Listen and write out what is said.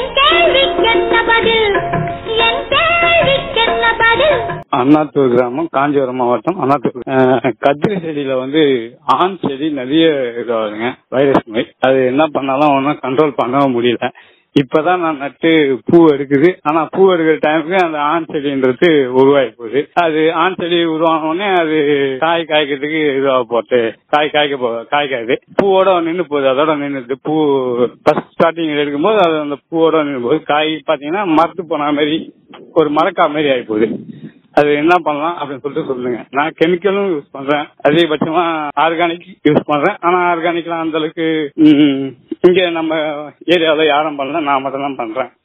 என் கேள்விக்கென்ன பதில் என் கேள்விக்கென்ன பதில் அண்ணாத்தூர் கிராமம் காஞ்சிபுரம் மாவட்டம் அண்ணாத்தூர் அஹ், கத்திரி செடியில வந்து ஆண் செடி நிறைய இதாகுதுங்க வைரஸ் நோய் அது என்ன பண்ணாலும் ஒன்றும் கண்ட்ரோல் பண்ண முடியல இப்பதான் நான் நட்டு பூ எடுக்குது ஆனா பூ எடுக்கிற டைமுக்கு அந்த ஆண் செடின்றது உருவாகி போகுது அது ஆண் செடி உருவான உடனே அது காய் காய்க்கிறதுக்கு இதுவாக போட்டு காய் காய்க்க போ காய் காயுது பூவோட நின்று போகுது அதோட நின்றுது பூ ஃபர்ஸ்ட் ஸ்டார்டிங் எடுக்கும்போது அது அந்த பூவோட நின்று போகுது காய் பாத்தீங்கன்னா மரத்து போன மாதிரி ஒரு மரக்கா மாதிரி ஆகி போகுது அது என்ன பண்ணலாம் அப்படின்னு சொல்லிட்டு சொல்லுங்க நான் கெமிக்கலும் யூஸ் பண்றேன் அதிகபட்சமா ஆர்கானிக் யூஸ் பண்றேன் ஆனா ஆர்கானிக்லாம் அந்த அளவுக்கு ம், இங்க நம்ம ஏரியாவில் யாரும் பண்ணல நான் மட்டும் தான் பண்றேன்